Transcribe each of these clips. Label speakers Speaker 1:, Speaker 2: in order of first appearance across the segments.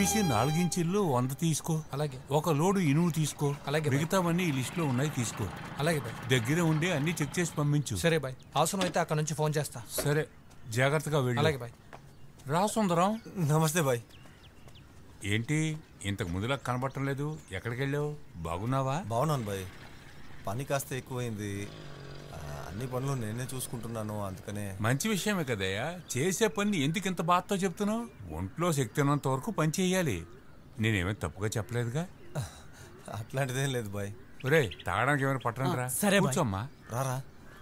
Speaker 1: PVC నాలుగించిళ్ళు వంద తీసుకో
Speaker 2: అలాగే
Speaker 1: ఒక లోడు ఇనుము తీసుకో
Speaker 2: అలాగే బాయ్.
Speaker 1: మిగతావన్నీ ఈ లిస్ట్ లో ఉన్నాయి తీసుకో
Speaker 2: అలాగే బాయ్
Speaker 1: దగ్గరే ఉండి అన్ని చెక్ చేసి పంపించు
Speaker 2: సరే బాయ్ అవసరం అయితే అక్కడ నుంచి ఫోన్ చేస్తా
Speaker 1: సరే జాగ్రత్తగా వెళ్ళు
Speaker 2: అలాగే బాయ్
Speaker 1: రా సుందరం
Speaker 3: నమస్తే బాయ్
Speaker 1: ఏంటి ఇంతకు ముందులా కనబడటం లేదు ఎక్కడికి వెళ్ళావు బాగున్నావా
Speaker 3: బాగున్నాను బాయ్ పని కాస్త ఎక్కువైంది ఆ, అన్ని పనులు నేనే చూసుకుంటున్నాను అందుకనే
Speaker 1: మంచి విషయమే కదయ్యా చేసే పని ఎందుకు ఇంత బాధతో చెప్తున్నావు ఒంట్లో శక్తి ఉన్నంత వరకు పని చేయాలి నేనేమీ తప్పుగా చెప్పలేదుగా
Speaker 3: అట్లాంటిదేం లేదు బాయ్
Speaker 1: ఒరే తాగడానికి ఏమైనా పట్టణం రా
Speaker 4: సరే బాయ్.
Speaker 1: కూర్చోమ్మా
Speaker 3: రారా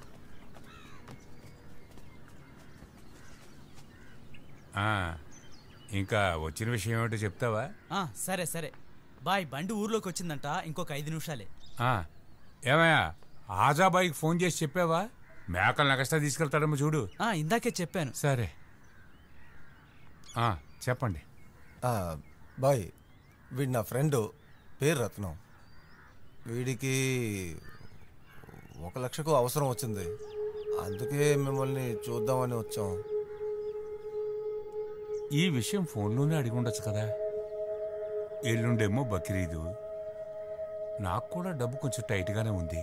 Speaker 1: ఆ, ఇంకా వచ్చిన విషయం ఏమిటో చెప్తావా
Speaker 4: ఆ, సరే సరే బాయ్ బండి ఊర్లోకి వచ్చిందంట ఇంకొక ఐదు నిమిషాలే
Speaker 1: ఆ, ఏమయ్యా ఆజాబాయికి ఫోన్ చేసి చెప్పావా మేకలు నెక్స్ట్రా తీసుకెళ్తాడేమో చూడు
Speaker 4: ఆ, ఇందాకే చెప్పాను
Speaker 1: సరే ఆ, చెప్పండి
Speaker 3: ఆ, బాయ్ వీడు నా ఫ్రెండ్ పేరు రత్నం వీడికి ఒక లక్షకు అవసరం వచ్చింది అందుకే మిమ్మల్ని చూద్దామని వచ్చాం
Speaker 1: ఈ విషయం ఫోన్లోనే అడిగి ఉండొచ్చు కదా ఎల్లుండేమో బక్రీదు నాకు కూడా డబ్బు కొంచెం టైట్గానే ఉంది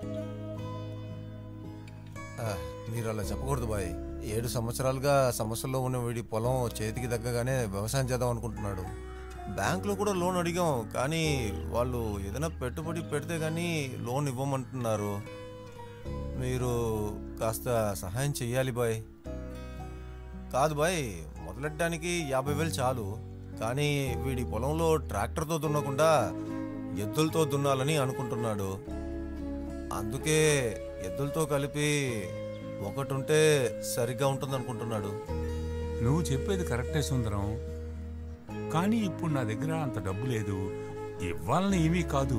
Speaker 3: ఆ, మీరు అలా చెప్పకూడదు బాయ్ ఏడు సంవత్సరాలుగా సమస్యల్లో ఉన్న వీడి పొలం చేతికి తగ్గగానే వ్యవసాయం చేద్దాం అనుకుంటున్నాడు బ్యాంకులో కూడా లోన్ అడిగాం కానీ వాళ్ళు ఏదైనా పెట్టుబడి పెడితే కానీ లోన్ ఇవ్వమంటున్నారు మీరు కాస్త సహాయం చెయ్యాలి బాయ్ కాదు బాయ్ మొదలెట్టడానికి యాభై వేలు చాలు కానీ వీడి పొలంలో ట్రాక్టర్తో దున్నకుండా ఎద్దులతో దున్నాలని అనుకుంటున్నాడు అందుకే ఎద్దులతో కలిపి ఒకటి ఉంటే సరిగ్గా ఉంటుంది అనుకుంటున్నాడు
Speaker 1: నువ్వు చెప్పేది కరెక్టే సుందరం కానీ ఇప్పుడు నా దగ్గర అంత డబ్బు లేదు ఇవ్వాలని ఏమీ కాదు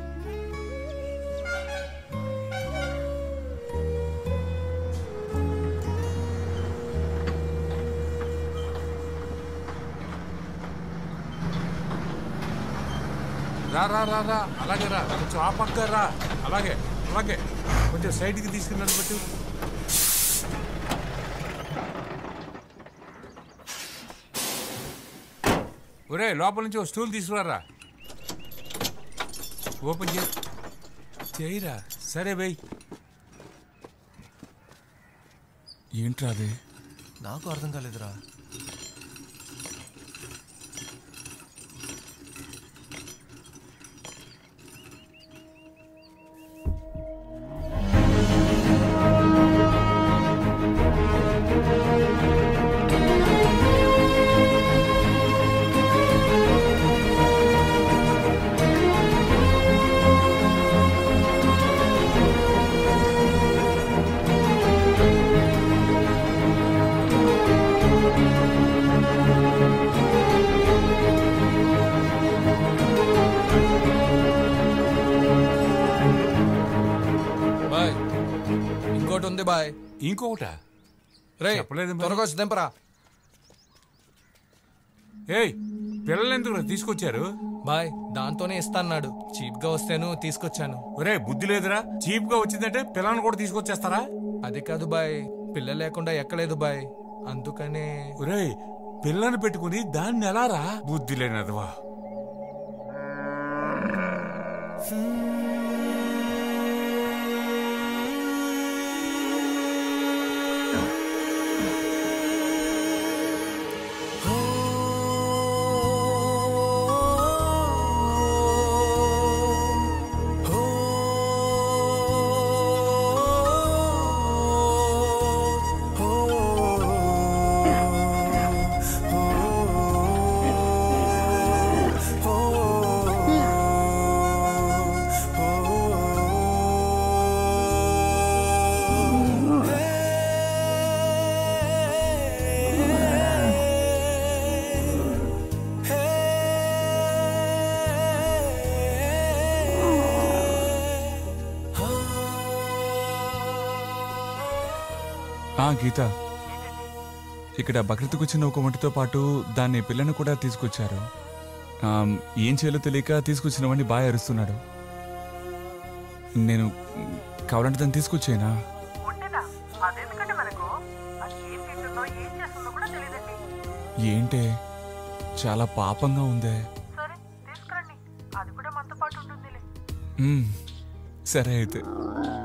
Speaker 1: రా రా రా రా అలాగే రా కొంచెం ఆ పక్క రా అలాగే అలాగే కొంచెం సైడ్కి తీసుకుని నిలబెట్టు ఒరే లోపల నుంచి ఒక స్టూల్ తీసుకురారా ఓపెన్ చేయి చేయరా సరే బై
Speaker 5: ఏంట్రా అది
Speaker 3: నాకు అర్థం కాలేదురా
Speaker 2: బాయ్ ఇంకోటి ఉంది బాయ్
Speaker 1: ఇంకొకట
Speaker 2: రే
Speaker 1: చెప్పలేదు మరి.
Speaker 2: త్వరగా వచ్చి దింపరా
Speaker 1: ఏయ్ పిల్లలు ఎందుకు తీసుకొచ్చారు
Speaker 2: బాయ్ దాంతోనే ఇస్తాన్నాడు చీప్ గా వస్తేను తీసుకొచ్చాను
Speaker 1: ఒరే బుద్ధి లేదురా చీప్ గా వచ్చిందంటే పిల్లల్ని కూడా తీసుకొచ్చేస్తారా
Speaker 2: అది కాదు బాయ్ పిల్ల లేకుండా ఎక్కలేదు బాయ్ అందుకనే
Speaker 1: ఒరే పిల్లని పెట్టుకుని దాన్ని ఎలారా బుద్ధి లేనదవా
Speaker 5: ఆ గీత ఇక్కడ బక్రీద్కు వచ్చిన ఒక వంటితో పాటు దాన్ని పిల్లను కూడా తీసుకొచ్చారు ఆమ్, ఏం చేయాలో తెలియక తీసుకొచ్చిన వాడిని బాగా అరుస్తున్నాడు నేను మ్, కావాలంటే దాన్ని తీసుకొచ్చేనా
Speaker 6: ఉంటదా అదెందుకంటే మనకు అది ఏం తింటుందో ఏం చేస్తుందో కూడా తెలియదండి
Speaker 5: ఏంటే చాలా పాపంగా ఉందే
Speaker 6: సరే తీసుకురండి అది కూడా మనతో పాటు ఉంటుందిలే
Speaker 5: మ్మ్, సరే అయితే